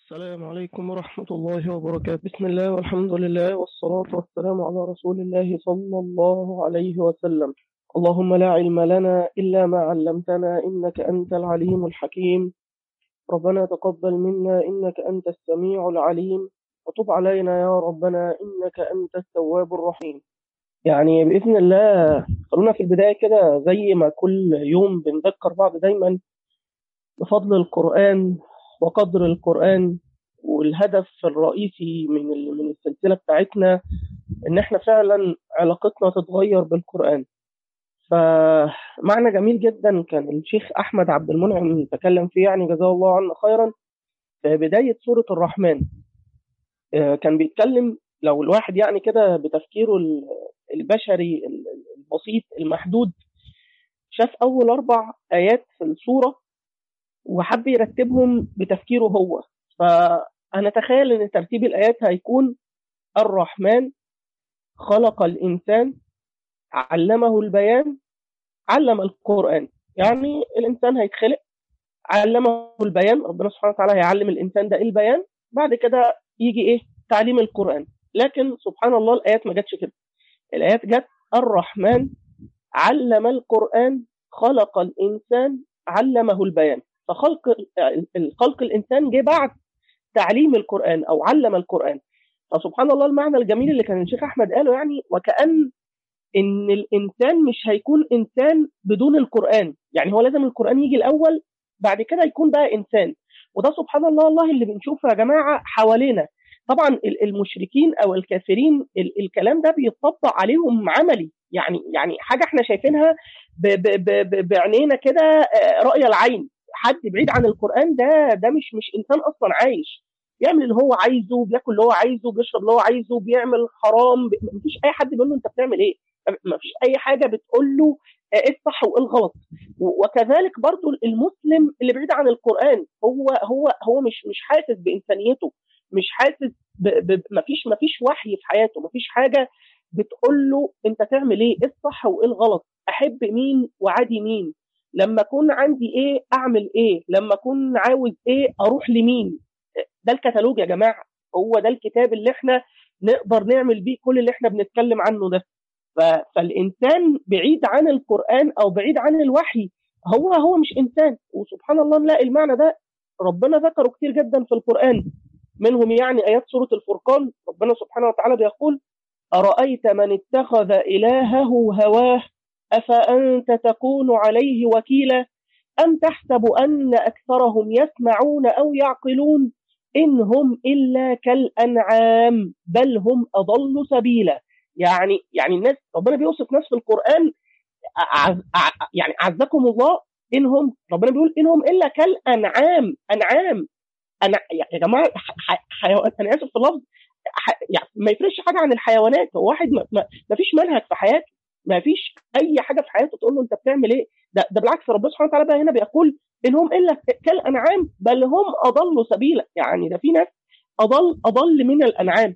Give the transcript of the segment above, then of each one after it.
السلام عليكم ورحمة الله وبركاته بسم الله والحمد لله والصلاة والسلام على رسول الله صلى الله عليه وسلم اللهم لا علم لنا إلا ما علمتنا إنك أنت العليم الحكيم ربنا تقبل منا إنك أنت السميع العليم وتب علينا يا ربنا إنك أنت التواب الرحيم يعني بإذن الله خلونا في البداية كده زي ما كل يوم بنذكر بعض دايما بفضل القرآن وقدر القرآن والهدف الرئيسي من من السلسلة بتاعتنا إن إحنا فعلا علاقتنا تتغير بالقرآن. فمعنى جميل جدا كان الشيخ أحمد عبد المنعم تكلم فيه يعني جزاه الله عنا خيرا في بداية سورة الرحمن. كان بيتكلم لو الواحد يعني كده بتفكيره البشري البسيط المحدود شاف أول أربع آيات في السورة وحب يرتبهم بتفكيره هو فأنا أتخيل أن ترتيب الآيات هيكون الرحمن خلق الإنسان علمه البيان علم القرآن يعني الإنسان هيتخلق علمه البيان ربنا سبحانه وتعالى هيعلم الإنسان ده البيان بعد كده يجي إيه تعليم القرآن لكن سبحان الله الآيات ما جاتش كده الآيات جت الرحمن علم القرآن خلق الإنسان علمه البيان فخلق خلق الانسان جه بعد تعليم القران او علم القران فسبحان الله المعنى الجميل اللي كان الشيخ احمد قاله يعني وكان ان الانسان مش هيكون انسان بدون القران يعني هو لازم القران يجي الاول بعد كده يكون بقى انسان وده سبحان الله والله اللي بنشوفه يا جماعه حوالينا طبعا المشركين او الكافرين الكلام ده بيطبق عليهم عملي يعني يعني حاجه احنا شايفينها بعينينا كده راي العين حد بعيد عن القران ده ده مش مش انسان اصلا عايش بيعمل اللي هو عايزه بياكل اللي هو عايزه بيشرب اللي هو عايزه بيعمل حرام مفيش اي حد بيقول له انت بتعمل ايه مفيش اي حاجه بتقول له ايه الصح وايه الغلط وكذلك برضو المسلم اللي بعيد عن القران هو هو هو مش مش حاسس بانسانيته مش حاسس ب ب مفيش مفيش وحي في حياته مفيش حاجه بتقول له انت تعمل ايه ايه الصح وايه الغلط احب مين وعادي مين لما اكون عندي ايه اعمل ايه لما اكون عاوز ايه اروح لمين ده الكتالوج يا جماعه هو ده الكتاب اللي احنا نقدر نعمل بيه كل اللي احنا بنتكلم عنه ده فالانسان بعيد عن القران او بعيد عن الوحي هو هو مش انسان وسبحان الله نلاقي المعنى ده ربنا ذكره كتير جدا في القران منهم يعني ايات سوره الفرقان ربنا سبحانه وتعالى بيقول ارايت من اتخذ الهه هواه أفأنت تكون عليه وكيلا أم تحسب أن أكثرهم يسمعون أو يعقلون إن هم إلا كالأنعام بل هم أضل سبيلا يعني يعني الناس ربنا بيوصف ناس في القرآن عز يعني عزكم الله إنهم ربنا بيقول إنهم إلا كالأنعام أنعام أنا يا جماعة حيوان أنا آسف في اللفظ يعني ما يفرقش حاجة عن الحيوانات هو واحد ما, ما فيش منهج في حياته ما فيش اي حاجه في حياته تقول له انت بتعمل ايه ده, ده بالعكس ربنا سبحانه وتعالى بقى هنا بيقول ان هم الا كالانعام بل هم اضلوا سبيلا يعني ده في ناس اضل اضل من الانعام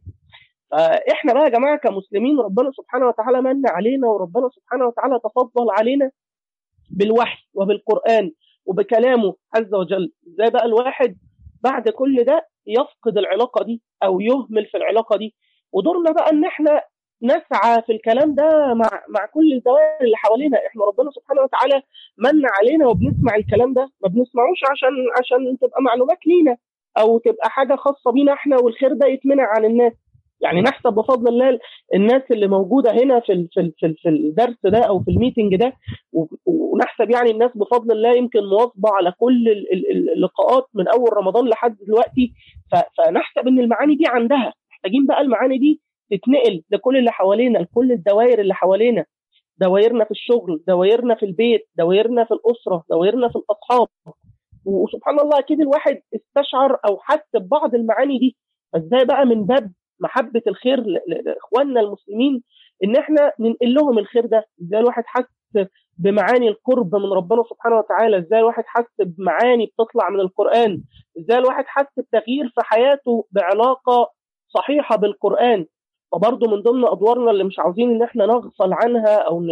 فاحنا بقى يا جماعه كمسلمين ربنا سبحانه وتعالى من علينا وربنا سبحانه وتعالى تفضل علينا بالوحي وبالقران وبكلامه عز وجل ازاي بقى الواحد بعد كل ده يفقد العلاقه دي او يهمل في العلاقه دي ودورنا بقى ان احنا نسعى في الكلام ده مع مع كل الدوائر اللي حوالينا احنا ربنا سبحانه وتعالى من علينا وبنسمع الكلام ده ما بنسمعوش عشان عشان تبقى معلومات لينا او تبقى حاجه خاصه بينا احنا والخير ده يتمنع عن الناس يعني نحسب بفضل الله الناس اللي موجوده هنا في ال في ال في, ال في الدرس ده او في الميتنج ده ونحسب يعني الناس بفضل الله يمكن مواظبه على كل اللقاءات من اول رمضان لحد دلوقتي فنحسب ان المعاني دي عندها محتاجين بقى المعاني دي تتنقل لكل اللي حوالينا لكل الدوائر اللي حوالينا دوائرنا في الشغل دوائرنا في البيت دوائرنا في الأسرة دوائرنا في الأصحاب وسبحان الله أكيد الواحد استشعر أو حس ببعض المعاني دي فازاي بقى من باب محبة الخير لإخواننا المسلمين إن إحنا ننقل لهم الخير ده ازاي الواحد حس بمعاني القرب من ربنا سبحانه وتعالى ازاي الواحد حس بمعاني بتطلع من القرآن ازاي الواحد حس بتغيير في حياته بعلاقة صحيحة بالقرآن فبرضه من ضمن ادوارنا اللي مش عاوزين ان احنا نغفل عنها او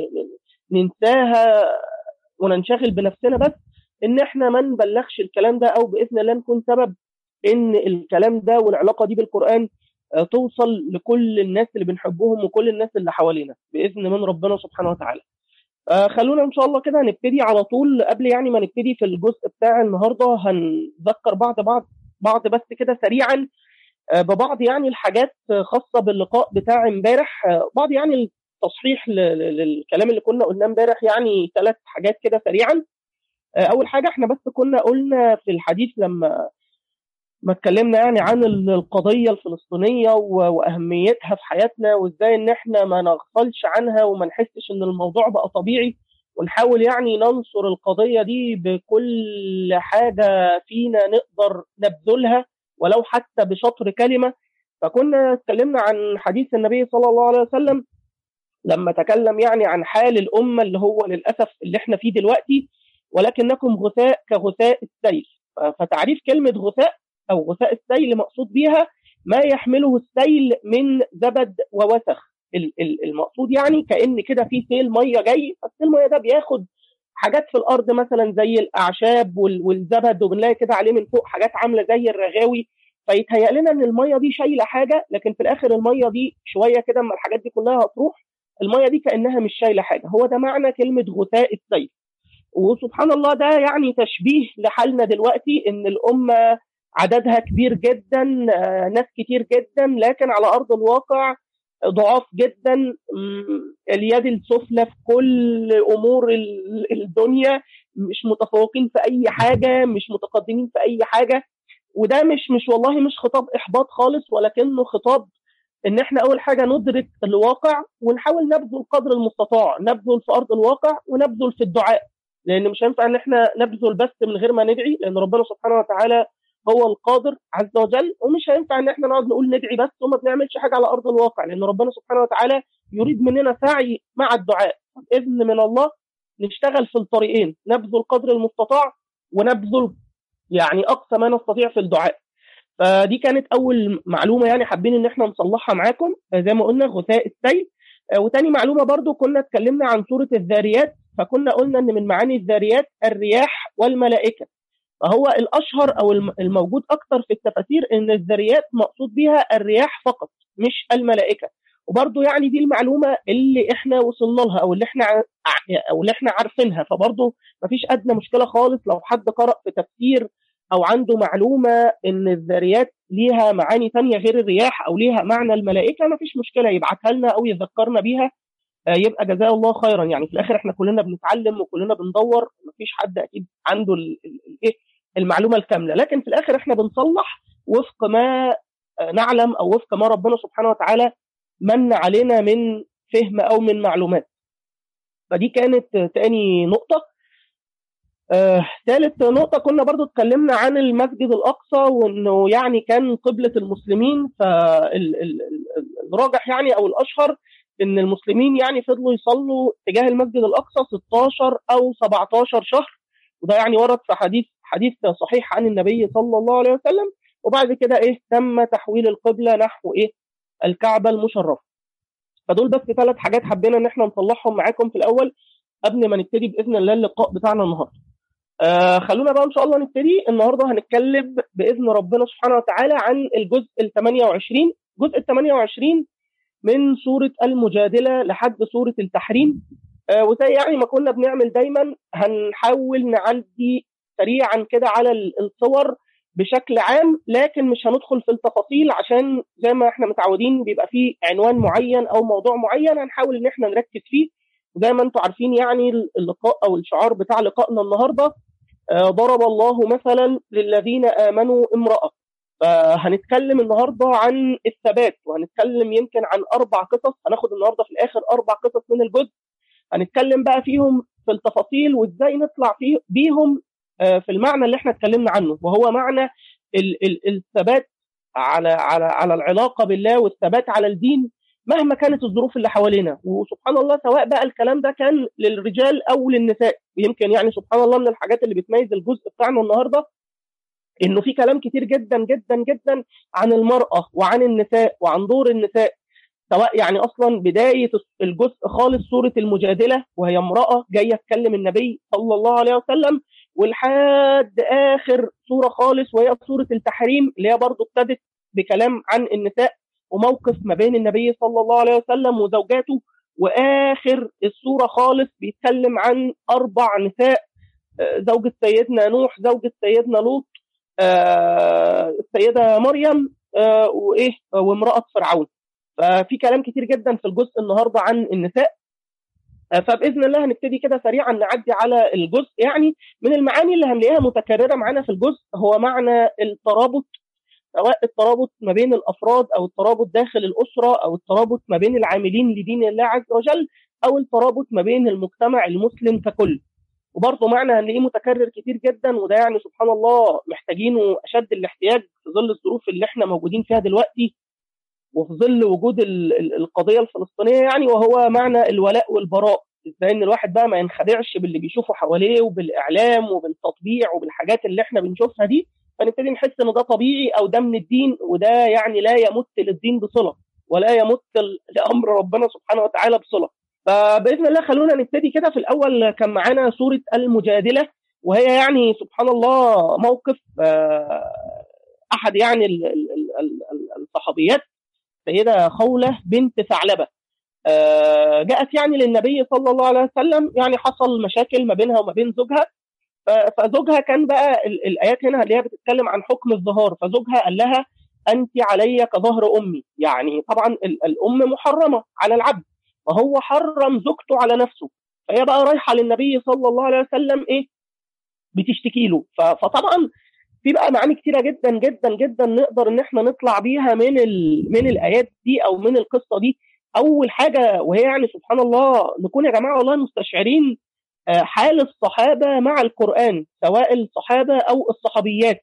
ننساها وننشغل بنفسنا بس ان احنا ما نبلغش الكلام ده او باذن الله نكون سبب ان الكلام ده والعلاقه دي بالقران توصل لكل الناس اللي بنحبهم وكل الناس اللي حوالينا باذن من ربنا سبحانه وتعالى. خلونا ان شاء الله كده نبتدي على طول قبل يعني ما نبتدي في الجزء بتاع النهارده هنذكر بعض بعض بعض بس كده سريعا ببعض يعني الحاجات خاصه باللقاء بتاع امبارح بعض يعني التصحيح للكلام اللي كنا قلناه امبارح يعني ثلاث حاجات كده سريعا اول حاجه احنا بس كنا قلنا في الحديث لما ما اتكلمنا يعني عن القضيه الفلسطينيه واهميتها في حياتنا وازاي ان احنا ما نغفلش عنها وما نحسش ان الموضوع بقى طبيعي ونحاول يعني ننصر القضيه دي بكل حاجه فينا نقدر نبذلها ولو حتى بشطر كلمه فكنا اتكلمنا عن حديث النبي صلى الله عليه وسلم لما تكلم يعني عن حال الامه اللي هو للاسف اللي احنا فيه دلوقتي ولكنكم غثاء كغثاء السيل فتعريف كلمه غثاء او غثاء السيل مقصود بها ما يحمله السيل من زبد ووسخ المقصود يعني كان كده في سيل ميه جاي فالسيل الميه ده بياخد حاجات في الارض مثلا زي الاعشاب والزبد وبنلاقي كده عليه من فوق حاجات عامله زي الرغاوي فيتهيأ لنا ان الميه دي شايله حاجه لكن في الاخر الميه دي شويه كده اما الحاجات دي كلها هتروح الميه دي كانها مش شايله حاجه هو ده معنى كلمه غثاء السيل وسبحان الله ده يعني تشبيه لحالنا دلوقتي ان الامه عددها كبير جدا ناس كتير جدا لكن على ارض الواقع ضعاف جدا اليد السفلى في كل امور الدنيا مش متفوقين في اي حاجه مش متقدمين في اي حاجه وده مش مش والله مش خطاب احباط خالص ولكنه خطاب ان احنا اول حاجه ندرك الواقع ونحاول نبذل قدر المستطاع نبذل في ارض الواقع ونبذل في الدعاء لان مش هينفع ان احنا نبذل بس من غير ما ندعي لان ربنا سبحانه وتعالى هو القادر عز وجل ومش هينفع ان احنا نقعد نقول ندعي بس وما بنعملش حاجه على ارض الواقع لان ربنا سبحانه وتعالى يريد مننا سعي مع الدعاء باذن من الله نشتغل في الطريقين نبذل قدر المستطاع ونبذل يعني اقصى ما نستطيع في الدعاء فدي كانت اول معلومه يعني حابين ان احنا نصلحها معاكم زي ما قلنا غثاء السيل وتاني معلومه برضو كنا اتكلمنا عن سوره الذاريات فكنا قلنا ان من معاني الذاريات الرياح والملائكه فهو الاشهر او الموجود اكثر في التفاسير ان الذريات مقصود بها الرياح فقط مش الملائكه وبرضه يعني دي المعلومه اللي احنا وصلنا لها او اللي احنا او اللي احنا عارفينها فبرضه مفيش ادنى مشكله خالص لو حد قرأ في تفسير او عنده معلومه ان الذريات ليها معاني ثانيه غير الرياح او ليها معنى الملائكه مفيش مشكله يبعتها لنا او يذكرنا بيها يبقى جزاه الله خيرا يعني في الاخر احنا كلنا بنتعلم وكلنا بندور مفيش حد اكيد عنده الايه المعلومه الكامله لكن في الاخر احنا بنصلح وفق ما نعلم او وفق ما ربنا سبحانه وتعالى من علينا من فهم او من معلومات فدي كانت تاني نقطه آه، ثالث نقطة كنا برضو اتكلمنا عن المسجد الأقصى وإنه يعني كان قبلة المسلمين فالراجح يعني أو الأشهر إن المسلمين يعني فضلوا يصلوا تجاه المسجد الأقصى 16 أو 17 شهر وده يعني ورد في حديث حديث صحيح عن النبي صلى الله عليه وسلم وبعد كده إيه تم تحويل القبلة نحو إيه الكعبة المشرفة فدول بس ثلاث حاجات حبينا إن إحنا نصلحهم معاكم في الأول قبل ما نبتدي بإذن الله اللقاء بتاعنا النهارده. آه خلونا بقى ان شاء الله نبتدي النهارده هنتكلم باذن ربنا سبحانه وتعالى عن الجزء ال 28 الجزء ال 28 من سوره المجادله لحد سوره التحريم آه وزي يعني ما كنا بنعمل دايما هنحاول نعدي سريعا كده على الصور بشكل عام لكن مش هندخل في التفاصيل عشان زي ما احنا متعودين بيبقى فيه عنوان معين او موضوع معين هنحاول ان احنا نركز فيه زي ما انتم عارفين يعني اللقاء او الشعار بتاع لقائنا النهارده ضرب الله مثلا للذين امنوا امراه فهنتكلم النهارده عن الثبات وهنتكلم يمكن عن اربع قصص هناخد النهارده في الاخر اربع قصص من الجزء هنتكلم بقى فيهم في التفاصيل وازاي نطلع فيه بيهم في المعنى اللي احنا اتكلمنا عنه وهو معنى ال ال الثبات على على على العلاقه بالله والثبات على الدين مهما كانت الظروف اللي حوالينا وسبحان الله سواء بقى الكلام ده كان للرجال او للنساء ويمكن يعني سبحان الله من الحاجات اللي بتميز الجزء بتاعنا النهارده انه في كلام كتير جدا جدا جدا عن المراه وعن النساء وعن دور النساء سواء يعني اصلا بدايه الجزء خالص سوره المجادله وهي امراه جايه تكلم النبي صلى الله عليه وسلم ولحد اخر سوره خالص وهي سوره التحريم اللي هي برضه ابتدت بكلام عن النساء وموقف ما بين النبي صلى الله عليه وسلم وزوجاته واخر السوره خالص بيتكلم عن اربع نساء زوجة سيدنا نوح زوجة سيدنا لوط السيدة مريم وايه وامرأة فرعون ففي كلام كتير جدا في الجزء النهارده عن النساء فباذن الله هنبتدي كده سريعا نعدي على الجزء يعني من المعاني اللي هنلاقيها متكرره معانا في الجزء هو معنى الترابط سواء الترابط ما بين الافراد او الترابط داخل الاسره او الترابط ما بين العاملين لدين الله عز وجل او الترابط ما بين المجتمع المسلم ككل وبرضه معنى هنلاقيه متكرر كتير جدا وده يعني سبحان الله محتاجينه اشد الاحتياج في ظل الظروف اللي احنا موجودين فيها دلوقتي وفي ظل وجود القضيه الفلسطينيه يعني وهو معنى الولاء والبراء ازاي ان الواحد بقى ما ينخدعش باللي بيشوفه حواليه وبالاعلام وبالتطبيع وبالحاجات اللي احنا بنشوفها دي فنبتدي نحس ان ده طبيعي او ده من الدين وده يعني لا يمت للدين بصله ولا يمت لامر ربنا سبحانه وتعالى بصله فباذن الله خلونا نبتدي كده في الاول كان معانا سوره المجادله وهي يعني سبحان الله موقف احد يعني الصحابيات سيده خوله بنت ثعلبه جاءت يعني للنبي صلى الله عليه وسلم يعني حصل مشاكل ما بينها وما بين زوجها فزوجها كان بقى الايات هنا اللي هي بتتكلم عن حكم الظهار فزوجها قال لها انت علي كظهر امي يعني طبعا الام محرمه على العبد فهو حرم زوجته على نفسه فهي بقى رايحه للنبي صلى الله عليه وسلم ايه بتشتكي له فطبعا في بقى معاني كتيره جدا جدا جدا نقدر ان احنا نطلع بيها من ال... من الايات دي او من القصه دي اول حاجه وهي يعني سبحان الله نكون يا جماعه والله مستشعرين حال الصحابه مع القران سواء الصحابه او الصحابيات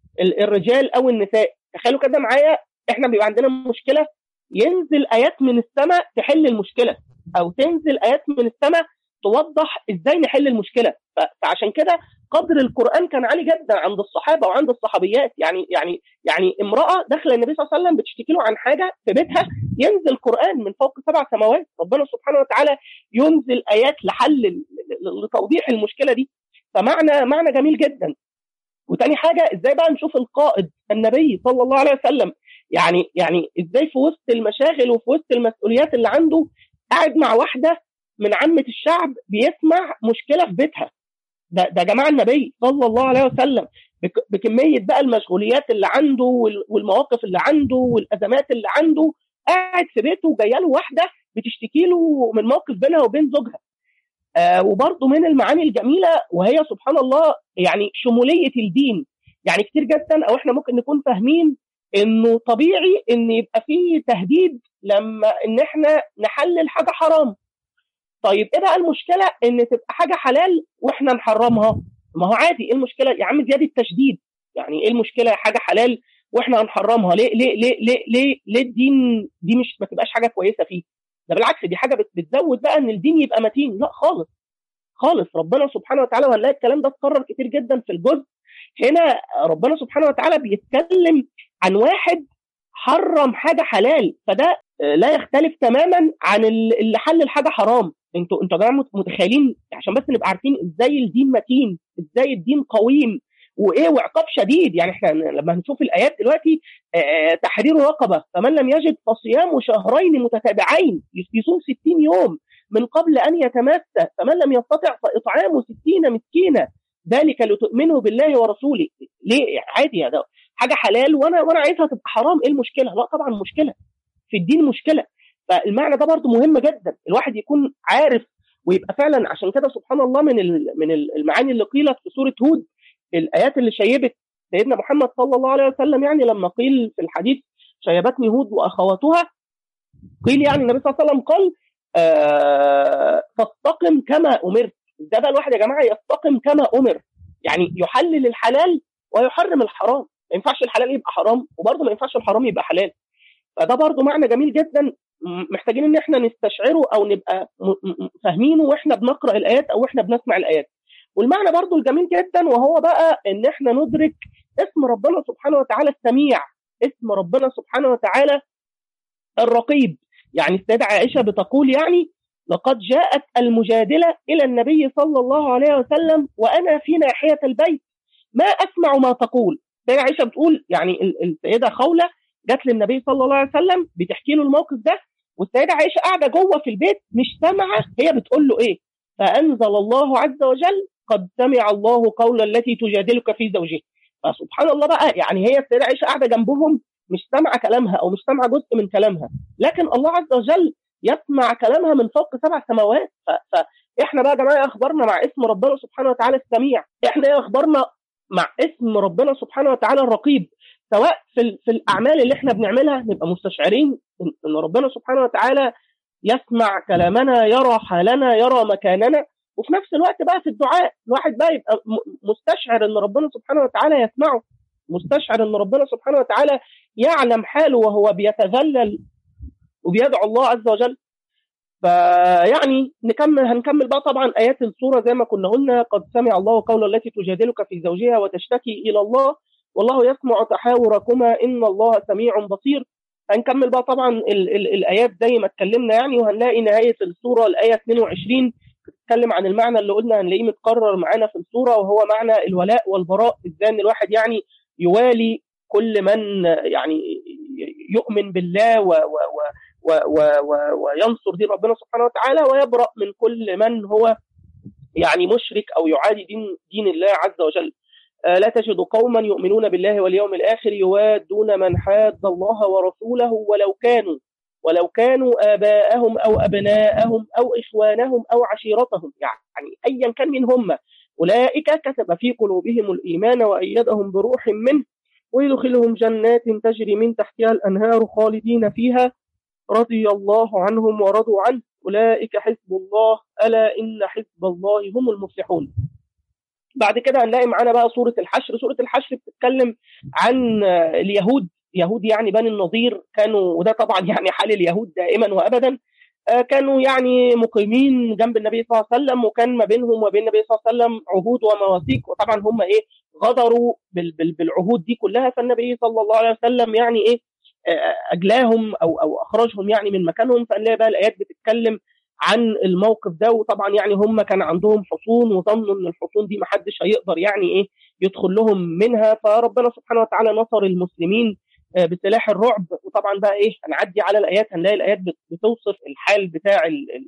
الرجال او النساء تخيلوا كده معايا احنا بيبقى عندنا مشكله ينزل ايات من السماء تحل المشكله او تنزل ايات من السماء توضح ازاي نحل المشكله فعشان كده قدر القران كان عالي جدا عند الصحابه وعند الصحابيات يعني يعني يعني امراه داخله النبي صلى الله عليه وسلم بتشتكي له عن حاجه في بيتها ينزل قران من فوق سبع سماوات ربنا سبحانه وتعالى ينزل ايات لحل لتوضيح المشكله دي فمعنى معنى جميل جدا وتاني حاجه ازاي بقى نشوف القائد النبي صلى الله عليه وسلم يعني يعني ازاي في وسط المشاغل وفي وسط المسؤوليات اللي عنده قاعد مع واحده من عامه الشعب بيسمع مشكله في بيتها ده ده جماعه النبي صلى الله عليه وسلم بكميه بقى المشغوليات اللي عنده والمواقف اللي عنده والازمات اللي عنده قاعد في بيته وجايه له واحده بتشتكي له من موقف بينها وبين زوجها آه وبرضه من المعاني الجميله وهي سبحان الله يعني شموليه الدين يعني كتير جدا او احنا ممكن نكون فاهمين انه طبيعي ان يبقى فيه تهديد لما ان احنا نحلل حاجه حرام طيب ايه بقى المشكله ان تبقى حاجه حلال واحنا نحرمها ما هو عادي ايه المشكله يا عم زياده تشديد يعني ايه المشكله حاجه حلال واحنا هنحرمها ليه ليه ليه ليه ليه, ليه الدين دي مش ما تبقاش حاجه كويسه فيه ده بالعكس دي حاجه بتزود بقى ان الدين يبقى متين لا خالص خالص ربنا سبحانه وتعالى وهنلاقي الكلام ده اتكرر كتير جدا في الجزء هنا ربنا سبحانه وتعالى بيتكلم عن واحد حرم حاجه حلال فده لا يختلف تماما عن اللي حلل حاجه حرام انتوا انتوا يا جماعه متخيلين عشان بس نبقى عارفين ازاي الدين متين ازاي الدين قويم وايه وعقاب شديد يعني احنا لما هنشوف الايات دلوقتي اه تحرير رقبه فمن لم يجد فصيام شهرين متتابعين يصوم 60 يوم من قبل ان يتمس فمن لم يستطع فاطعام 60 مسكينا ذلك لتؤمنوا بالله ورسوله ليه عادي يا ده حاجه حلال وانا وانا عايزها تبقى حرام ايه المشكله لا طبعا مشكله في الدين مشكله فالمعنى ده برضه مهم جدا الواحد يكون عارف ويبقى فعلا عشان كده سبحان الله من من المعاني اللي قيلت في سوره هود الايات اللي شيبت سيدنا محمد صلى الله عليه وسلم يعني لما قيل في الحديث شيبتني هود واخواتها قيل يعني النبي صلى الله عليه وسلم قال آه فاستقم كما امرت ده بقى الواحد يا جماعه يستقم كما امر يعني يحلل الحلال ويحرم الحرام ما ينفعش الحلال يبقى حرام وبرضه ما ينفعش الحرام يبقى حلال فده برضه معنى جميل جدا محتاجين ان احنا نستشعره او نبقى فاهمينه واحنا بنقرا الايات او احنا بنسمع الايات والمعنى برضه الجميل جدا وهو بقى ان احنا ندرك اسم ربنا سبحانه وتعالى السميع اسم ربنا سبحانه وتعالى الرقيب يعني السيدة عائشة بتقول يعني لقد جاءت المجادلة إلى النبي صلى الله عليه وسلم وأنا في ناحية البيت ما أسمع ما تقول سيدة عائشة بتقول يعني السيدة خولة جت للنبي صلى الله عليه وسلم بتحكي له الموقف ده والسيدة عائشة قاعدة جوه في البيت مش سامعة هي بتقول له إيه فأنزل الله عز وجل قد سمع الله قول التي تجادلك في زوجها فسبحان الله بقى يعني هي السيدة عائشة قاعدة جنبهم مش سامعة كلامها أو مش سامعة جزء من كلامها لكن الله عز وجل يسمع كلامها من فوق سبع سماوات فاحنا بقى يا جماعه اخبارنا مع اسم ربنا سبحانه وتعالى السميع احنا ايه اخبارنا مع اسم ربنا سبحانه وتعالى الرقيب سواء في, في الاعمال اللي احنا بنعملها نبقى مستشعرين ان ربنا سبحانه وتعالى يسمع كلامنا يرى حالنا يرى مكاننا وفي نفس الوقت بقى في الدعاء الواحد بقى يبقى مستشعر ان ربنا سبحانه وتعالى يسمعه مستشعر ان ربنا سبحانه وتعالى يعلم حاله وهو بيتذلل وبيدعو الله عز وجل فيعني نكمل هنكمل بقى طبعا ايات السوره زي ما كنا قلنا قد سمع الله قول التي تجادلك في زوجها وتشتكي الى الله والله يسمع تحاوركما ان الله سميع بصير هنكمل بقى طبعا ال ال الايات زي ما اتكلمنا يعني وهنلاقي نهايه السوره الايه 22 بتتكلم عن المعنى اللي قلنا هنلاقيه متكرر معانا في السوره وهو معنى الولاء والبراء ازاي ان الواحد يعني يوالي كل من يعني يؤمن بالله و و و و و وينصر دين ربنا سبحانه وتعالى ويبرأ من كل من هو يعني مشرك أو يعادي دين, دين الله عز وجل لا تجد قوما يؤمنون بالله واليوم الآخر يوادون من حاد الله ورسوله ولو كانوا ولو كانوا آباءهم أو أبناءهم أو إخوانهم أو عشيرتهم يعني أيا كان من هم أولئك كتب في قلوبهم الإيمان وأيدهم بروح منه ويدخلهم جنات تجري من تحتها الأنهار خالدين فيها رضي الله عنهم ورضوا عنه أولئك حزب الله ألا إن حزب الله هم المفلحون بعد كده هنلاقي معانا بقى سورة الحشر سورة الحشر بتتكلم عن اليهود يهود يعني بني النظير كانوا وده طبعا يعني حال اليهود دائما وابدا كانوا يعني مقيمين جنب النبي صلى الله عليه وسلم وكان ما بينهم وبين النبي صلى الله عليه وسلم عهود ومواثيق وطبعا هم ايه غدروا بالعهود دي كلها فالنبي صلى الله عليه وسلم يعني ايه اجلاهم او او اخرجهم يعني من مكانهم فنلاقي بقى الايات بتتكلم عن الموقف ده وطبعا يعني هم كان عندهم حصون وظنوا ان الحصون دي محدش هيقدر يعني ايه يدخل لهم منها فربنا سبحانه وتعالى نصر المسلمين بسلاح الرعب وطبعا بقى ايه هنعدي على الايات هنلاقي الايات بتوصف الحال بتاع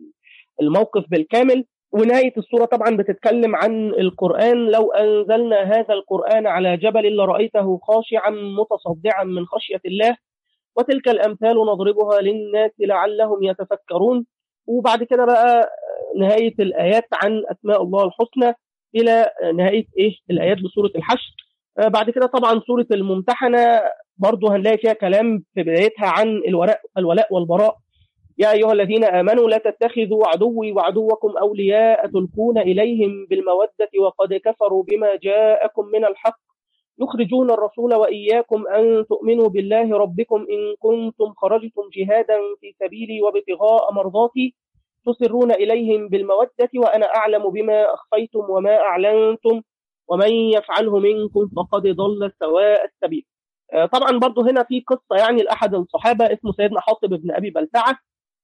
الموقف بالكامل ونهايه السوره طبعا بتتكلم عن القران لو انزلنا هذا القران على جبل لرايته خاشعا متصدعا من خشيه الله وتلك الامثال نضربها للناس لعلهم يتفكرون وبعد كده بقى نهايه الايات عن اسماء الله الحسنى الى نهايه ايه الايات بسوره الحشر بعد كده طبعا سوره الممتحنه برضه هنلاقي فيها كلام في بدايتها عن الولاء الولاء والبراء يا ايها الذين امنوا لا تتخذوا عدوي وعدوكم اولياء تلقون اليهم بالموده وقد كفروا بما جاءكم من الحق يخرجون الرسول واياكم ان تؤمنوا بالله ربكم ان كنتم خرجتم جهادا في سبيلي وابتغاء مرضاتي تسرون اليهم بالموده وانا اعلم بما اخفيتم وما اعلنتم ومن يفعله منكم فقد ضل سواء السبيل طبعا برضو هنا في قصه يعني لاحد الصحابه اسمه سيدنا حاطب بن ابي بلتعه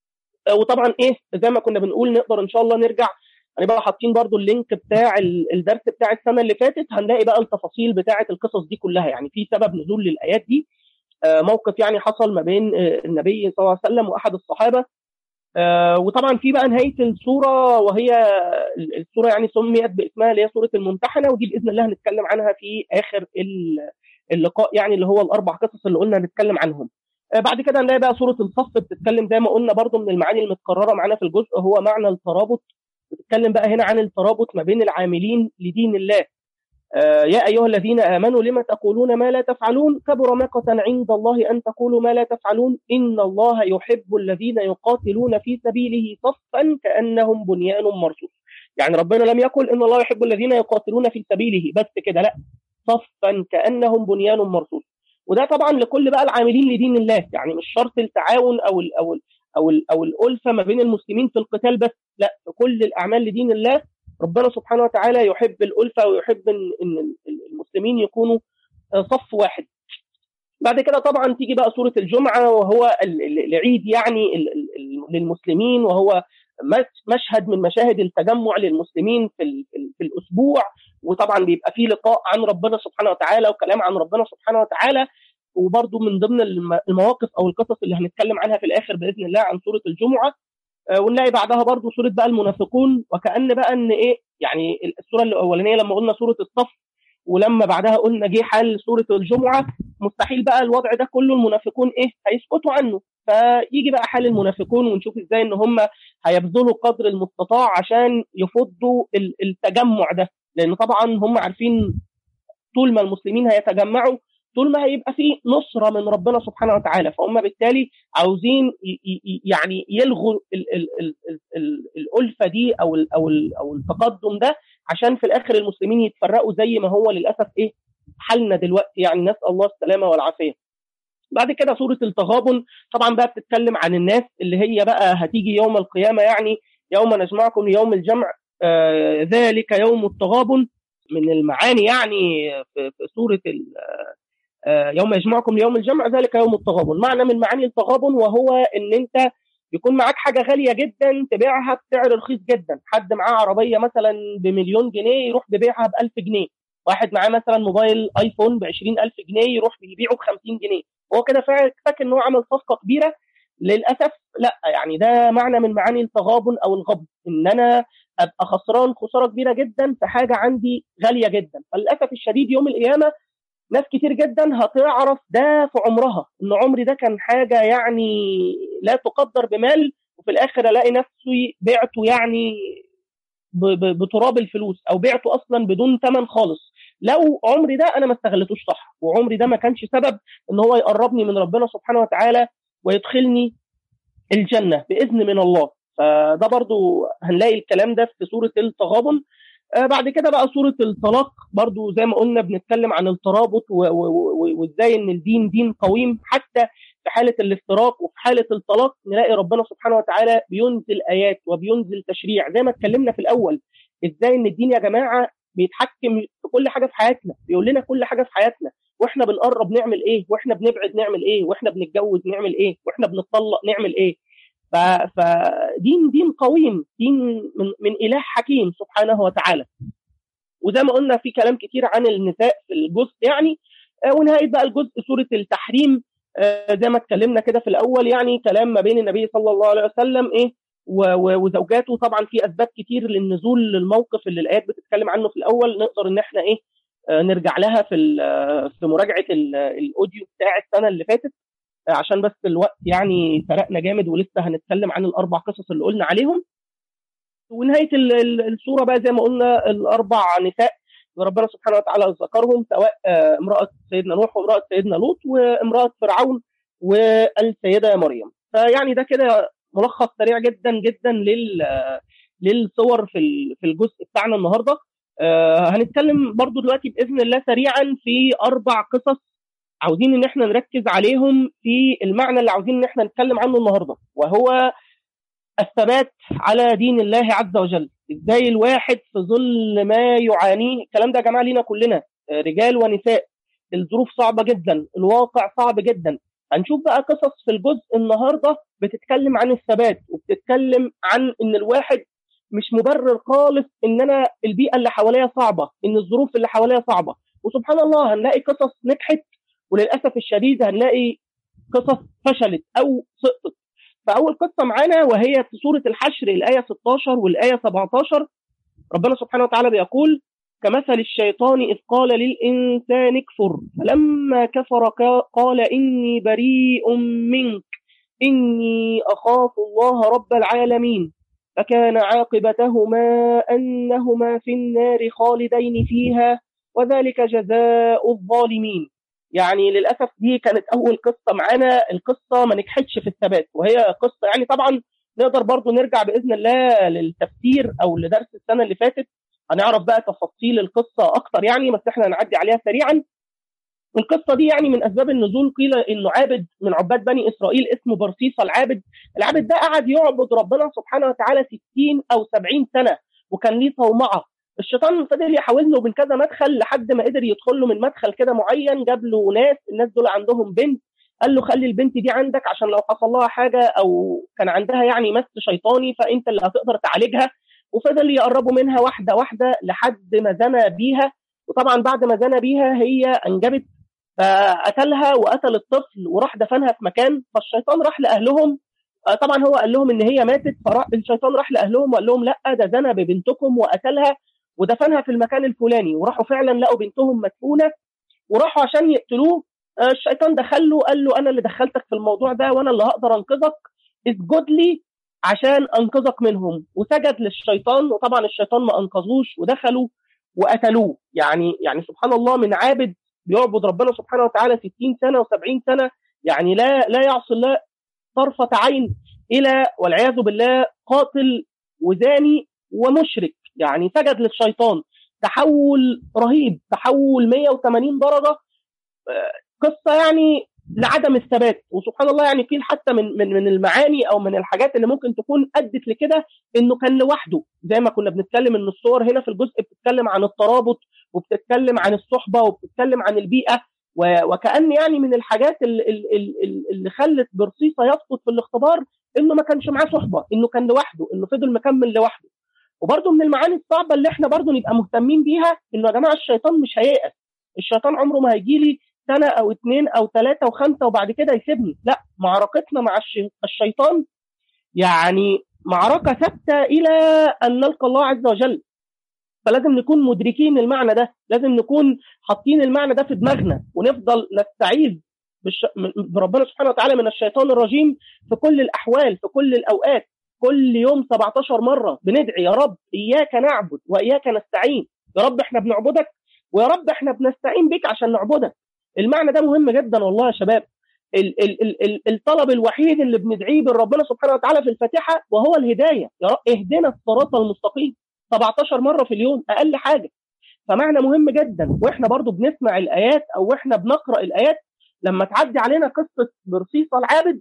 وطبعا ايه زي ما كنا بنقول نقدر ان شاء الله نرجع هنبقى يعني حاطين برضو اللينك بتاع الدرس بتاع السنه اللي فاتت هنلاقي بقى التفاصيل بتاعه القصص دي كلها يعني في سبب نزول للايات دي موقف يعني حصل ما بين النبي صلى الله عليه وسلم واحد الصحابه وطبعا في بقى نهايه السوره وهي السوره يعني سميت باسمها اللي هي سوره الممتحنه ودي باذن الله هنتكلم عنها في اخر اللقاء يعني اللي هو الاربع قصص اللي قلنا هنتكلم عنهم بعد كده هنلاقي بقى سوره الصف بتتكلم زي ما قلنا برضو من المعاني المتكرره معانا في الجزء هو معنى الترابط بتتكلم بقى هنا عن الترابط ما بين العاملين لدين الله آه يا ايها الذين امنوا لما تقولون ما لا تفعلون كبر مقتا عند الله ان تقولوا ما لا تفعلون ان الله يحب الذين يقاتلون في سبيله صفا كانهم بنيان مرصوص يعني ربنا لم يقل ان الله يحب الذين يقاتلون في سبيله بس كده لا صفا كانهم بنيان مرصوص وده طبعا لكل بقى العاملين لدين الله يعني مش شرط التعاون او ال او ال او ال او الالفه ما بين المسلمين في القتال بس لا في كل الاعمال لدين الله ربنا سبحانه وتعالى يحب الالفه ويحب ان ان المسلمين يكونوا صف واحد بعد كده طبعا تيجي بقى سوره الجمعه وهو العيد يعني للمسلمين وهو مشهد من مشاهد التجمع للمسلمين في, في الاسبوع وطبعا بيبقى فيه لقاء عن ربنا سبحانه وتعالى وكلام عن ربنا سبحانه وتعالى وبرضه من ضمن المواقف او القصص اللي هنتكلم عنها في الاخر باذن الله عن سوره الجمعه آه، ونلاقي بعدها برضه سوره بقى المنافقون وكان بقى ان ايه يعني السوره الاولانيه لما قلنا سوره الصف ولما بعدها قلنا جه حال سوره الجمعه مستحيل بقى الوضع ده كله المنافقون ايه هيسكتوا عنه فيجي بقى حال المنافقون ونشوف ازاي ان هم هيبذلوا قدر المستطاع عشان يفضوا التجمع ده لان طبعا هم عارفين طول ما المسلمين هيتجمعوا طول ما هيبقى في نصره من ربنا سبحانه وتعالى فهم بالتالي عاوزين يعني يلغوا الالفه دي او او او التقدم ده عشان في الاخر المسلمين يتفرقوا زي ما هو للاسف ايه حالنا دلوقتي يعني نسال الله السلامه والعافيه بعد كده سوره التغابن طبعا بقى بتتكلم عن الناس اللي هي بقى هتيجي يوم القيامه يعني يوم نجمعكم ليوم الجمع آه ذلك يوم التغابن من المعاني يعني في, في سوره آه يوم يجمعكم ليوم الجمع ذلك يوم التغابن معنى من معاني التغابن وهو ان انت يكون معاك حاجه غاليه جدا تبيعها بسعر رخيص جدا حد معاه عربيه مثلا بمليون جنيه يروح ببيعها ب 1000 جنيه واحد معاه مثلا موبايل ايفون ب 20000 جنيه يروح بيبيعه ب 50 جنيه هو كده فاكر ان هو عمل صفقه كبيره للاسف لا يعني ده معنى من معاني التغابن او الغبن ان انا ابقى خسران خساره كبيره جدا في حاجه عندي غاليه جدا فللاسف الشديد يوم القيامه ناس كتير جدا هتعرف ده في عمرها ان عمري ده كان حاجه يعني لا تقدر بمال وفي الاخر الاقي نفسي بعته يعني بتراب الفلوس او بعته اصلا بدون ثمن خالص لو عمري ده انا ما استغلتوش صح وعمري ده ما كانش سبب ان هو يقربني من ربنا سبحانه وتعالى ويدخلني الجنه باذن من الله فده برضو هنلاقي الكلام ده في سوره التغابن آه بعد كده بقى سوره الطلاق برضو زي ما قلنا بنتكلم عن الترابط وازاي ان الدين دين قويم حتى في حاله الافتراق وفي حاله الطلاق نلاقي ربنا سبحانه وتعالى بينزل ايات وبينزل تشريع زي ما اتكلمنا في الاول ازاي ان الدين يا جماعه بيتحكم في كل حاجه في حياتنا بيقول لنا كل حاجه في حياتنا واحنا بنقرب نعمل ايه واحنا بنبعد نعمل ايه واحنا بنتجوز نعمل ايه واحنا بنطلق نعمل ايه فدين دين قويم دين من, من اله حكيم سبحانه وتعالى وزي ما قلنا في كلام كتير عن النساء في الجزء يعني آه، ونهايه بقى الجزء سوره التحريم آه، زي ما اتكلمنا كده في الاول يعني كلام ما بين النبي صلى الله عليه وسلم ايه وزوجاته طبعا في اسباب كتير للنزول للموقف اللي الايات بتتكلم عنه في الاول نقدر ان احنا ايه آه، نرجع لها في في مراجعه الاوديو بتاع السنه اللي فاتت آه، عشان بس الوقت يعني سرقنا جامد ولسه هنتكلم عن الاربع قصص اللي قلنا عليهم ونهايه السوره بقى زي ما قلنا الاربع نساء ربنا سبحانه وتعالى ذكرهم سواء آه، امراه سيدنا نوح وامراه سيدنا لوط وامراه فرعون والسيده مريم فيعني ده كده ملخص سريع جدا جدا لل للصور في في الجزء بتاعنا النهارده آه هنتكلم برضو دلوقتي باذن الله سريعا في اربع قصص عاوزين ان احنا نركز عليهم في المعنى اللي عاوزين ان احنا نتكلم عنه النهارده وهو الثبات على دين الله عز وجل ازاي الواحد في ظل ما يعانيه الكلام ده يا جماعه لينا كلنا آه، رجال ونساء الظروف صعبه جدا الواقع صعب جدا هنشوف بقى قصص في الجزء النهارده بتتكلم عن الثبات وبتتكلم عن ان الواحد مش مبرر خالص ان انا البيئه اللي حواليا صعبه ان الظروف اللي حواليا صعبه وسبحان الله هنلاقي قصص نجحت وللاسف الشديد هنلاقي قصص فشلت او سقطت فاول قصه معانا وهي في سوره الحشر الايه 16 والايه 17 ربنا سبحانه وتعالى بيقول كمثل الشيطان إذ قال للإنسان اكفر فلما كفر قال إني بريء منك إني أخاف الله رب العالمين فكان عاقبتهما أنهما في النار خالدين فيها وذلك جزاء الظالمين يعني للأسف دي كانت أول قصة معانا القصة ما نجحتش في الثبات وهي قصة يعني طبعا نقدر برضو نرجع بإذن الله للتفسير أو لدرس السنة اللي فاتت هنعرف بقى تفاصيل القصه اكتر يعني بس احنا هنعدي عليها سريعا القصه دي يعني من اسباب النزول قيل انه عابد من عباد بني اسرائيل اسمه برسيس العابد العابد ده قعد يعبد ربنا سبحانه وتعالى 60 او 70 سنه وكان ليه صومعه الشيطان فضل يحاول له من كذا مدخل لحد ما قدر يدخل له من مدخل كده معين جاب له ناس الناس دول عندهم بنت قال له خلي البنت دي عندك عشان لو حصل لها حاجه او كان عندها يعني مس شيطاني فانت اللي هتقدر تعالجها وفضل يقربوا منها واحده واحده لحد ما زنى بيها وطبعا بعد ما زنى بيها هي انجبت فقتلها وقتل الطفل وراح دفنها في مكان فالشيطان راح لاهلهم طبعا هو قال لهم ان هي ماتت فراح الشيطان راح لاهلهم وقال لهم لا ده زنى ببنتكم وقتلها ودفنها في المكان الفلاني وراحوا فعلا لقوا بنتهم مدفونه وراحوا عشان يقتلوه الشيطان دخل له قال له انا اللي دخلتك في الموضوع ده وانا اللي هقدر انقذك اسجد لي عشان انقذك منهم وسجد للشيطان وطبعا الشيطان ما انقذوش ودخلوا وقتلوه يعني يعني سبحان الله من عابد بيعبد ربنا سبحانه وتعالى 60 سنه و70 سنه يعني لا لا يعصي الله طرفه عين الى والعياذ بالله قاتل وزاني ومشرك يعني سجد للشيطان تحول رهيب تحول 180 درجه قصه يعني لعدم الثبات وسبحان الله يعني في حتى من من من المعاني او من الحاجات اللي ممكن تكون ادت لكده انه كان لوحده زي ما كنا بنتكلم ان الصور هنا في الجزء بتتكلم عن الترابط وبتتكلم عن الصحبه وبتتكلم عن البيئه وكان يعني من الحاجات اللي, اللي, اللي خلت برصيصه يسقط في الاختبار انه ما كانش معاه صحبه انه كان لوحده انه فضل مكمل لوحده وبرده من المعاني الصعبه اللي احنا برده نبقى مهتمين بيها انه يا جماعه الشيطان مش هييأس الشيطان عمره ما هيجي لي سنه او اثنين او ثلاثه وخمسه وبعد كده يسيبني لا معركتنا مع الشيطان يعني معركه ثابته الى ان نلقى الله عز وجل فلازم نكون مدركين المعنى ده لازم نكون حاطين المعنى ده في دماغنا ونفضل نستعيذ بالش... بربنا سبحانه وتعالى من الشيطان الرجيم في كل الاحوال في كل الاوقات كل يوم 17 مره بندعي يا رب اياك نعبد واياك نستعين يا رب احنا بنعبدك ويا رب احنا بنستعين بك عشان نعبدك المعنى ده مهم جدا والله يا شباب ال ال ال الطلب الوحيد اللي بندعيه من ربنا سبحانه وتعالى في الفاتحه وهو الهدايه يا رب اهدنا الصراط المستقيم 17 مره في اليوم اقل حاجه فمعنى مهم جدا واحنا برضو بنسمع الايات او احنا بنقرا الايات لما تعدي علينا قصه برصيصه العابد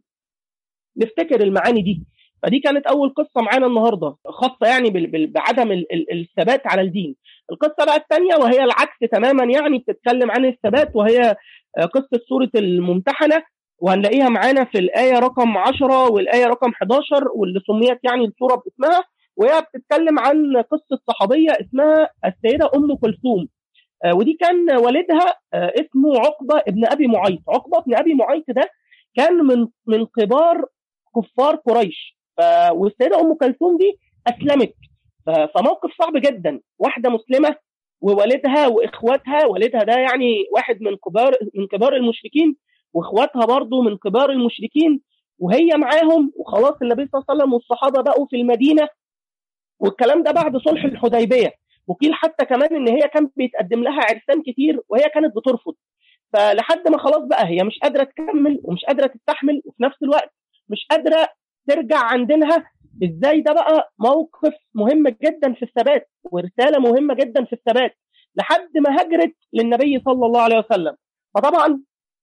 نفتكر المعاني دي فدي كانت اول قصه معانا النهارده خاصه يعني بعدم الثبات على الدين القصه بقى الثانيه وهي العكس تماما يعني بتتكلم عن الثبات وهي قصه سوره الممتحنه وهنلاقيها معانا في الايه رقم 10 والايه رقم 11 واللي سميت يعني السوره باسمها وهي بتتكلم عن قصه صحابيه اسمها السيده ام كلثوم ودي كان والدها اسمه عقبه ابن ابي معيط عقبه ابن ابي معيط ده كان من من كبار كفار قريش والسيده ام كلثوم دي اسلمت فموقف صعب جدا واحده مسلمه ووالدها واخواتها والدها ده يعني واحد من كبار من كبار المشركين واخواتها برضه من كبار المشركين وهي معاهم وخلاص النبي صلى الله عليه وسلم والصحابه بقوا في المدينه والكلام ده بعد صلح الحديبيه وقيل حتى كمان ان هي كان بيتقدم لها عرسان كتير وهي كانت بترفض فلحد ما خلاص بقى هي مش قادره تكمل ومش قادره تستحمل وفي نفس الوقت مش قادره ترجع عن دينها ازاي ده بقى موقف مهم جدا في الثبات ورساله مهمه جدا في الثبات لحد ما هجرت للنبي صلى الله عليه وسلم فطبعا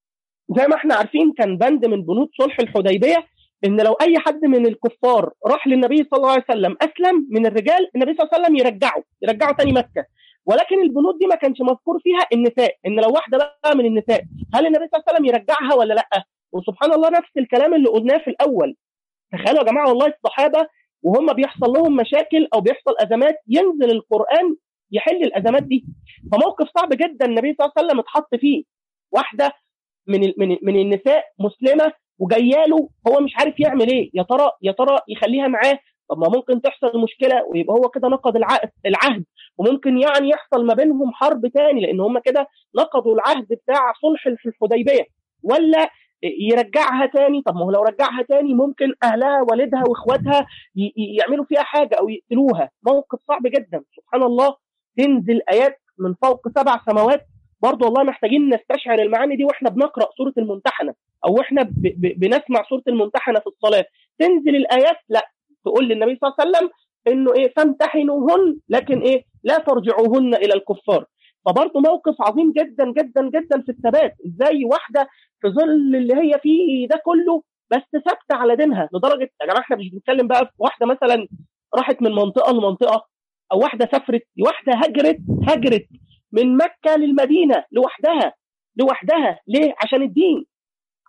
زي ما احنا عارفين كان بند من بنود صلح الحديبيه ان لو اي حد من الكفار راح للنبي صلى الله عليه وسلم اسلم من الرجال النبي صلى الله عليه وسلم يرجعه يرجعه تاني مكه ولكن البنود دي ما كانش مذكور فيها النساء ان لو واحده بقى من النساء هل النبي صلى الله عليه وسلم يرجعها ولا لا وسبحان الله نفس الكلام اللي قلناه في الاول تخيلوا يا جماعه والله الصحابه وهم بيحصل لهم مشاكل او بيحصل ازمات ينزل القران يحل الازمات دي فموقف صعب جدا النبي صلى الله عليه وسلم اتحط فيه واحده من من من النساء مسلمه وجايه له هو مش عارف يعمل ايه يا ترى يا ترى يخليها معاه طب ما ممكن تحصل مشكله ويبقى هو كده نقض العهد العهد وممكن يعني يحصل ما بينهم حرب تاني لان هم كده نقضوا العهد بتاع صلح الحديبيه ولا يرجعها تاني طب ما هو لو رجعها تاني ممكن اهلها والدها واخواتها يعملوا فيها حاجه او يقتلوها موقف صعب جدا سبحان الله تنزل ايات من فوق سبع سماوات برضه والله محتاجين نستشعر المعاني دي واحنا بنقرا سوره الممتحنه او احنا ب ب بنسمع سوره الممتحنه في الصلاه تنزل الايات لا تقول للنبي صلى الله عليه وسلم انه ايه فامتحنوهن لكن ايه لا ترجعوهن الى الكفار فبرضه موقف عظيم جدا جدا جدا في الثبات ازاي واحده في ظل اللي هي فيه ده كله بس ثابته على دينها لدرجه يا جماعه احنا مش بنتكلم بقى في واحده مثلا راحت من منطقه لمنطقه او واحده سافرت واحده هجرت هجرت من مكه للمدينه لوحدها لوحدها ليه عشان الدين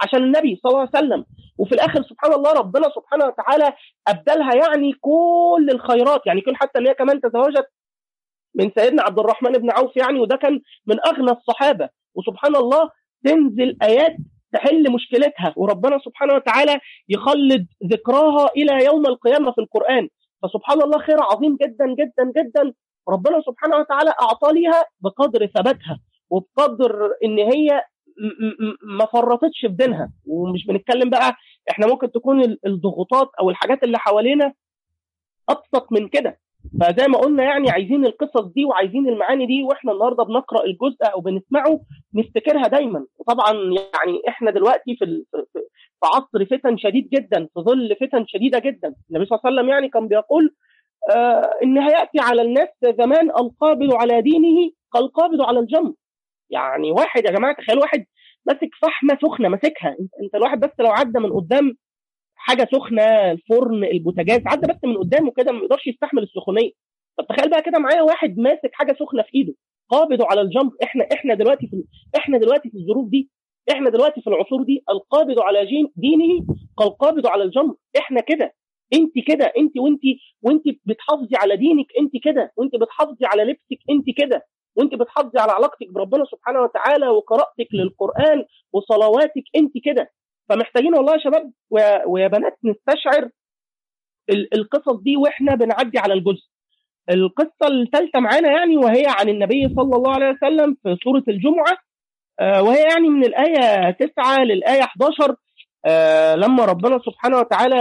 عشان النبي صلى الله عليه وسلم وفي الاخر سبحان الله ربنا سبحانه وتعالى ابدلها يعني كل الخيرات يعني كل حتى ان هي كمان تزوجت من سيدنا عبد الرحمن بن عوف يعني وده كان من اغنى الصحابه وسبحان الله تنزل ايات تحل مشكلتها وربنا سبحانه وتعالى يخلد ذكراها الى يوم القيامه في القران فسبحان الله خير عظيم جدا جدا جدا ربنا سبحانه وتعالى اعطى ليها بقدر ثباتها وبقدر ان هي ما فرطتش في دينها ومش بنتكلم بقى احنا ممكن تكون الضغوطات او الحاجات اللي حوالينا ابسط من كده فزي ما قلنا يعني عايزين القصص دي وعايزين المعاني دي واحنا النهارده بنقرا الجزء او بنسمعه نفتكرها دايما وطبعا يعني احنا دلوقتي في في عصر فتن شديد جدا في ظل فتن شديده جدا النبي صلى الله عليه وسلم يعني كان بيقول آه ان هياتي على الناس زمان القابض على دينه كالقابض على الجمر يعني واحد يا جماعه تخيل واحد ماسك فحمه سخنه ماسكها انت الواحد بس لو عدى من قدام حاجه سخنه الفرن البوتاجاز عدى بس من قدامه كده ما يقدرش يستحمل السخونيه طب تخيل بقى كده معايا واحد ماسك حاجه سخنه في ايده قابض على الجمر احنا احنا دلوقتي في احنا دلوقتي في الظروف دي احنا دلوقتي في العصور دي القابض على دينه كالقابض على الجمر احنا كده انت كده انت وانت وانت بتحافظي على دينك انت كده وانت بتحافظي على لبسك انت كده وانت بتحافظي على علاقتك بربنا سبحانه وتعالى وقراءتك للقران وصلواتك انت كده فمحتاجين والله يا شباب ويا بنات نستشعر القصص دي واحنا بنعدي على الجزء القصه الثالثه معانا يعني وهي عن النبي صلى الله عليه وسلم في سوره الجمعه وهي يعني من الايه 9 للايه 11 لما ربنا سبحانه وتعالى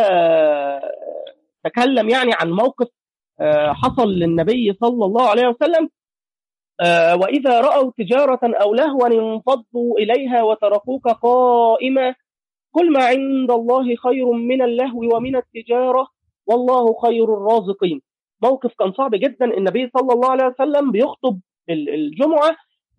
تكلم يعني عن موقف حصل للنبي صلى الله عليه وسلم وإذا رأوا تجارة أو لهوا انفضوا إليها وتركوك قائما كل ما عند الله خير من اللهو ومن التجارة والله خير الرازقين موقف كان صعب جدا النبي صلى الله عليه وسلم بيخطب الجمعة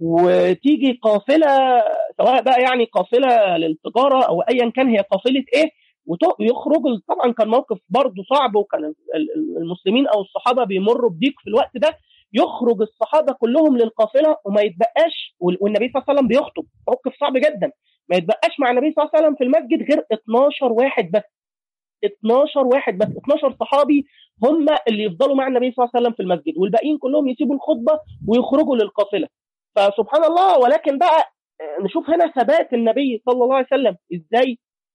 وتيجي قافلة سواء بقى يعني قافلة للتجارة أو أيا كان هي قافلة إيه ويخرج طبعا كان موقف برضه صعب وكان المسلمين أو الصحابة بيمروا بضيق في الوقت ده يخرج الصحابة كلهم للقافلة وما يتبقاش والنبي صلى الله عليه وسلم بيخطب موقف صعب جدا ما يتبقاش مع النبي صلى الله عليه وسلم في المسجد غير 12 واحد بس 12 واحد بس 12 صحابي هم اللي يفضلوا مع النبي صلى الله عليه وسلم في المسجد والباقيين كلهم يسيبوا الخطبة ويخرجوا للقافلة فسبحان الله ولكن بقى نشوف هنا ثبات النبي صلى الله عليه وسلم ازاي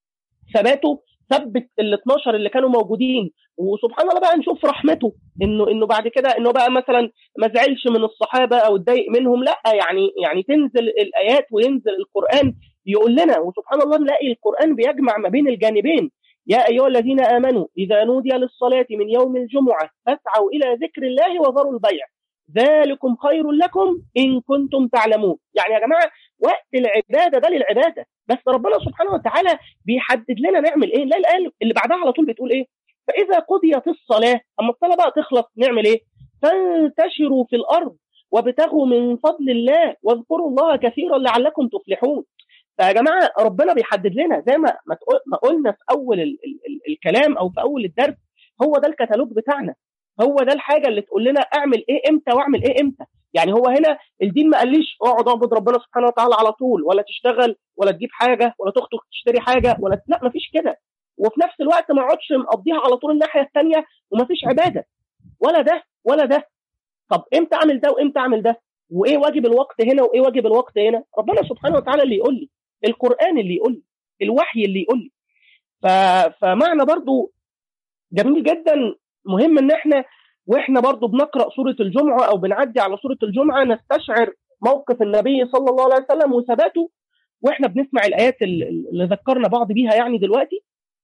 ثباته ثبت ال 12 اللي كانوا موجودين وسبحان الله بقى نشوف رحمته انه انه بعد كده انه بقى مثلا ما زعلش من الصحابه او اتضايق منهم لا يعني يعني تنزل الايات وينزل القران يقول لنا وسبحان الله نلاقي القران بيجمع ما بين الجانبين يا ايها الذين امنوا اذا نودي للصلاه من يوم الجمعه فاسعوا الى ذكر الله وذروا البيع ذلكم خير لكم ان كنتم تعلمون يعني يا جماعه وقت العباده ده للعباده بس ربنا سبحانه وتعالى بيحدد لنا نعمل ايه لا الايه اللي بعدها على طول بتقول ايه فاذا قضيت الصلاه اما الصلاه بقى تخلص نعمل ايه فانتشروا في الارض وابتغوا من فضل الله واذكروا الله كثيرا لعلكم تفلحون فيا جماعه ربنا بيحدد لنا زي ما ما قلنا في اول ال ال ال الكلام او في اول الدرس هو ده الكتالوج بتاعنا هو ده الحاجه اللي تقول لنا اعمل ايه امتى واعمل ايه امتى يعني هو هنا الدين ما قاليش اقعد اعبد ربنا سبحانه وتعالى على طول ولا تشتغل ولا تجيب حاجه ولا تخطب تشتري حاجه ولا لا ما فيش كده وفي نفس الوقت ما اقعدش مقضيها على طول الناحيه الثانيه وما فيش عباده ولا ده ولا ده طب امتى اعمل ده وامتى اعمل ده وايه واجب الوقت هنا وايه واجب الوقت هنا ربنا سبحانه وتعالى اللي يقول لي القران اللي يقول لي الوحي اللي يقول لي ف... فمعنى برضو جميل جدا مهم ان احنا واحنا برضو بنقرا سوره الجمعه او بنعدي على سوره الجمعه نستشعر موقف النبي صلى الله عليه وسلم وثباته واحنا بنسمع الايات اللي ذكرنا بعض بيها يعني دلوقتي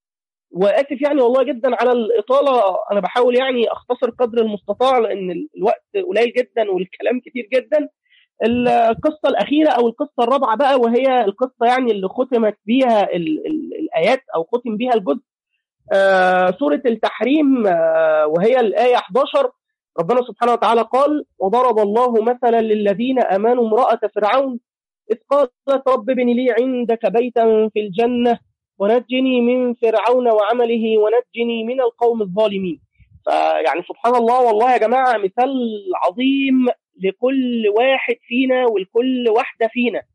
واسف يعني والله جدا على الاطاله انا بحاول يعني اختصر قدر المستطاع لان الوقت قليل جدا والكلام كتير جدا القصه الاخيره او القصه الرابعه بقى وهي القصه يعني اللي ختمت بيها ال ال الايات او ختم بيها الجزء آه سوره التحريم آه وهي الايه 11 ربنا سبحانه وتعالى قال وضرب الله مثلا للذين امنوا امراه فرعون اذ قالت رب ابن لي عندك بيتا في الجنه ونجني من فرعون وعمله ونجني من القوم الظالمين فيعني سبحان الله والله يا جماعه مثال عظيم لكل واحد فينا ولكل واحده فينا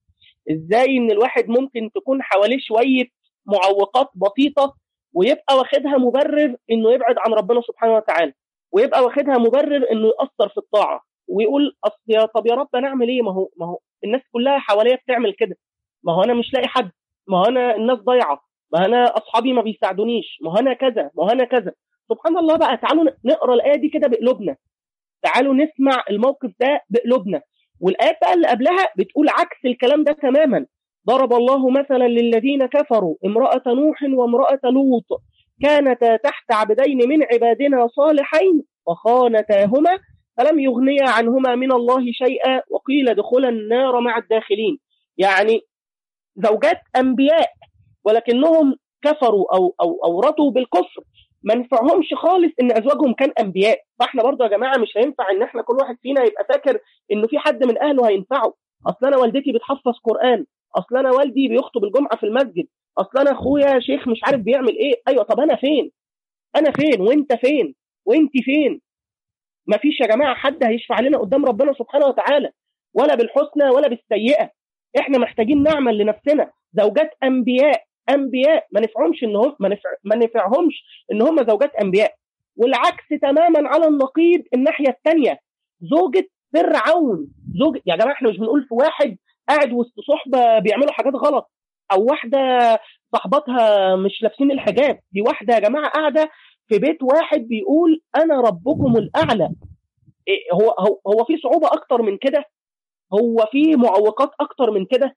ازاي ان الواحد ممكن تكون حواليه شويه معوقات بسيطه ويبقى واخدها مبرر انه يبعد عن ربنا سبحانه وتعالى ويبقى واخدها مبرر انه ياثر في الطاعه ويقول اصل يا طب يا رب انا اعمل ايه ما هو ما هو الناس كلها حواليا بتعمل كده ما هو انا مش لاقي حد ما هو انا الناس ضايعه ما انا اصحابي ما بيساعدونيش ما هو انا كذا ما هو انا كذا سبحان الله بقى تعالوا نقرا الايه دي كده بقلوبنا تعالوا نسمع الموقف ده بقلوبنا والايات بقى اللي قبلها بتقول عكس الكلام ده تماما ضرب الله مثلا للذين كفروا امرأة نوح وامرأة لوط كانتا تحت عبدين من عبادنا صالحين وخانتاهما فلم يغنيا عنهما من الله شيئا وقيل ادخلا النار مع الداخلين يعني زوجات انبياء ولكنهم كفروا او او او رضوا بالكفر ما نفعهمش خالص ان ازواجهم كان انبياء فاحنا برضه يا جماعه مش هينفع ان احنا كل واحد فينا يبقى فاكر انه في حد من اهله هينفعه اصل انا والدتي بتحفظ قران اصل انا والدي بيخطب الجمعه في المسجد اصل انا اخويا شيخ مش عارف بيعمل ايه ايوه طب انا فين انا فين وانت فين وانت فين ما فيش يا جماعه حد هيشفع لنا قدام ربنا سبحانه وتعالى ولا بالحسنى ولا بالسيئه احنا محتاجين نعمل لنفسنا زوجات انبياء انبياء ما نفعهمش ان هم ما, نفع ما نفعهمش ان هم زوجات انبياء والعكس تماما على النقيض الناحيه الثانيه زوجة فرعون زوج يا جماعه احنا مش بنقول في واحد قاعد وسط صحبه بيعملوا حاجات غلط او واحده صاحباتها مش لابسين الحجاب دي واحده يا جماعه قاعده في بيت واحد بيقول انا ربكم الاعلى إيه هو هو هو في صعوبه اكتر من كده هو في معوقات اكتر من كده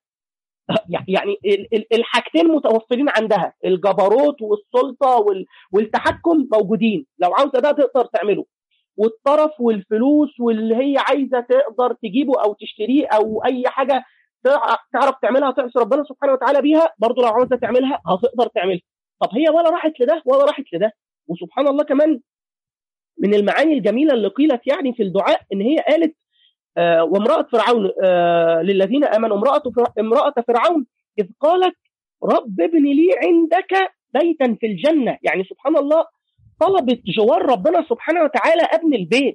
يعني الحاجتين متوفرين عندها الجبروت والسلطه والتحكم موجودين لو عاوزه ده تقدر تعمله والطرف والفلوس واللي هي عايزه تقدر تجيبه او تشتريه او اي حاجه تعرف تعملها تعصي ربنا سبحانه وتعالى بيها برضه لو عاوزه تعملها هتقدر تعملها طب هي ولا راحت لده ولا راحت لده وسبحان الله كمان من المعاني الجميله اللي قيلت يعني في الدعاء ان هي قالت آه وامراه فرعون آه للذين امنوا امراه امراه فرعون اذ قالت رب ابن لي عندك بيتا في الجنه يعني سبحان الله طلبت جوار ربنا سبحانه وتعالى ابن البيت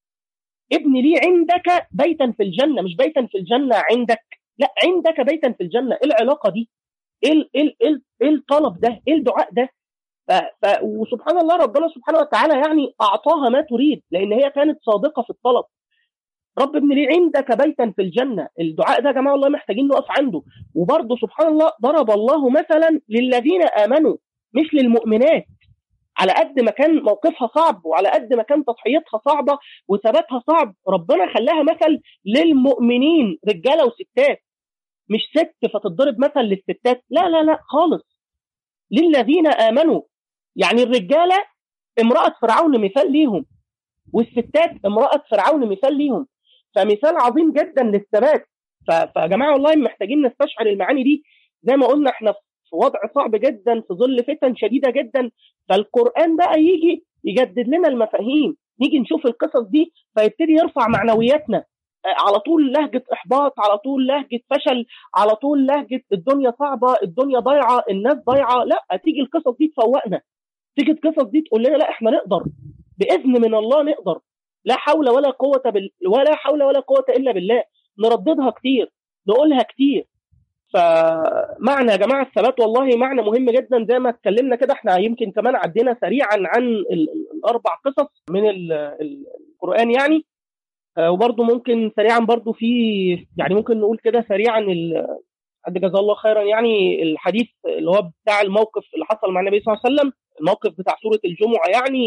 ابن لي عندك بيتا في الجنه مش بيتا في الجنه عندك لا عندك بيتا في الجنه ايه العلاقه دي ايه ايه ايه ايه الطلب ده ايه الدعاء ده ف... ف... وسبحان الله ربنا سبحانه وتعالى يعني اعطاها ما تريد لان هي كانت صادقه في الطلب رب ابن لي عندك بيتا في الجنه الدعاء ده يا جماعه والله محتاجين نقف عنده وبرضه سبحان الله ضرب الله مثلا للذين امنوا مش للمؤمنات على قد ما كان موقفها صعب وعلى قد ما كان تضحيتها صعبه وثباتها صعب ربنا خلاها مثل للمؤمنين رجاله وستات مش ست فتضرب مثل للستات لا لا لا خالص للذين امنوا يعني الرجاله امراه فرعون مثال ليهم والستات امراه فرعون مثال ليهم فمثال عظيم جدا للثبات فيا جماعه والله محتاجين نستشعر المعاني دي زي ما قلنا احنا في وضع صعب جدا في ظل فتن شديده جدا فالقران بقى يجي يجدد لنا المفاهيم نيجي نشوف القصص دي فيبتدي يرفع معنوياتنا على طول لهجه احباط على طول لهجه فشل على طول لهجه الدنيا صعبه الدنيا ضايعه الناس ضايعه لا تيجي القصص دي تفوقنا تيجي القصص دي تقول لنا لا احنا نقدر باذن من الله نقدر لا حول ولا قوه بال... ولا حول ولا قوه الا بالله نرددها كتير نقولها كتير فمعنى يا جماعه الثبات والله معنى مهم جدا زي ما اتكلمنا كده احنا يمكن كمان عدينا سريعا عن الاربع قصص من القران يعني وبرضه ممكن سريعا برضه في يعني ممكن نقول كده سريعا حد جزاه الله خيرا يعني الحديث اللي هو بتاع الموقف اللي حصل مع النبي صلى الله عليه وسلم الموقف بتاع سوره الجمعه يعني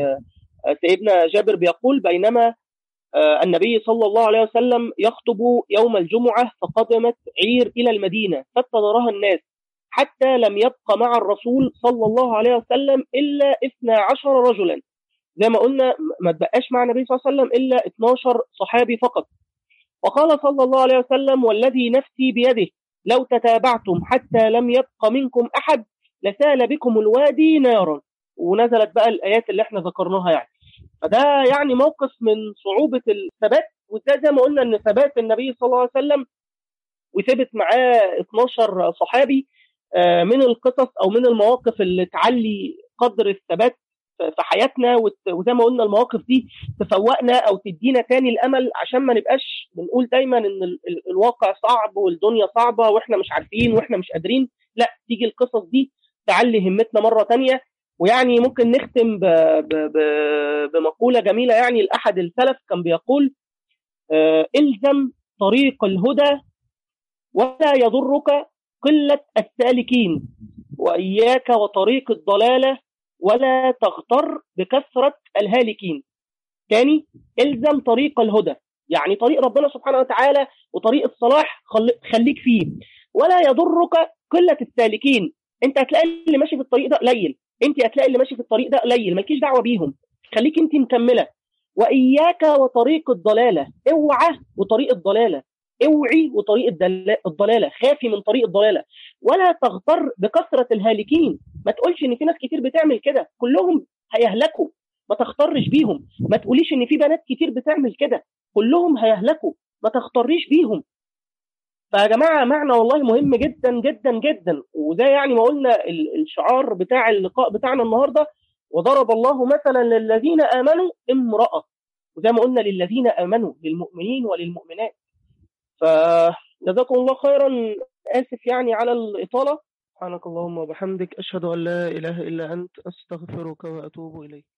سيدنا جابر بيقول بينما النبي صلى الله عليه وسلم يخطب يوم الجمعة فقدمت عير إلى المدينة فاتضرها الناس حتى لم يبق مع الرسول صلى الله عليه وسلم إلا 12 رجلا زي ما قلنا ما تبقاش مع النبي صلى الله عليه وسلم إلا 12 صحابي فقط وقال صلى الله عليه وسلم والذي نفسي بيده لو تتابعتم حتى لم يبق منكم أحد لسال بكم الوادي نارا ونزلت بقى الآيات اللي احنا ذكرناها يعني فده يعني موقف من صعوبة الثبات وده زي ما قلنا ان ثبات النبي صلى الله عليه وسلم وثبت معاه 12 صحابي من القصص او من المواقف اللي تعلي قدر الثبات في حياتنا وزي ما قلنا المواقف دي تفوقنا او تدينا تاني الامل عشان ما نبقاش بنقول دايما ان الواقع صعب والدنيا صعبه واحنا مش عارفين واحنا مش قادرين لا تيجي القصص دي تعلي همتنا مره تانية ويعني ممكن نختم ب ب ب بمقوله جميله يعني لاحد السلف كان بيقول آه الزم طريق الهدى ولا يضرك قله السالكين واياك وطريق الضلاله ولا تغتر بكثره الهالكين تاني الزم طريق الهدى يعني طريق ربنا سبحانه وتعالى وطريق الصلاح خليك فيه ولا يضرك قله السالكين انت هتلاقي اللي ماشي في الطريق ده قليل انت هتلاقي اللي ماشي في الطريق ده قليل مالكيش دعوه بيهم خليك انت مكمله واياك وطريق الضلاله اوعى وطريق الضلاله اوعي وطريق الضلاله خافي من طريق الضلاله ولا تغتر بكثره الهالكين ما تقولش ان في ناس كتير بتعمل كده كلهم هيهلكوا ما تختارش بيهم ما تقوليش ان في بنات كتير بتعمل كده كلهم هيهلكوا ما تختاريش بيهم فيا جماعه معنى والله مهم جدا جدا جدا وده يعني ما قلنا الشعار بتاع اللقاء بتاعنا النهارده وضرب الله مثلا للذين امنوا امراه وزي ما قلنا للذين امنوا للمؤمنين وللمؤمنات فجزاكم الله خيرا اسف يعني على الاطاله سبحانك اللهم وبحمدك اشهد ان لا اله الا انت استغفرك واتوب اليك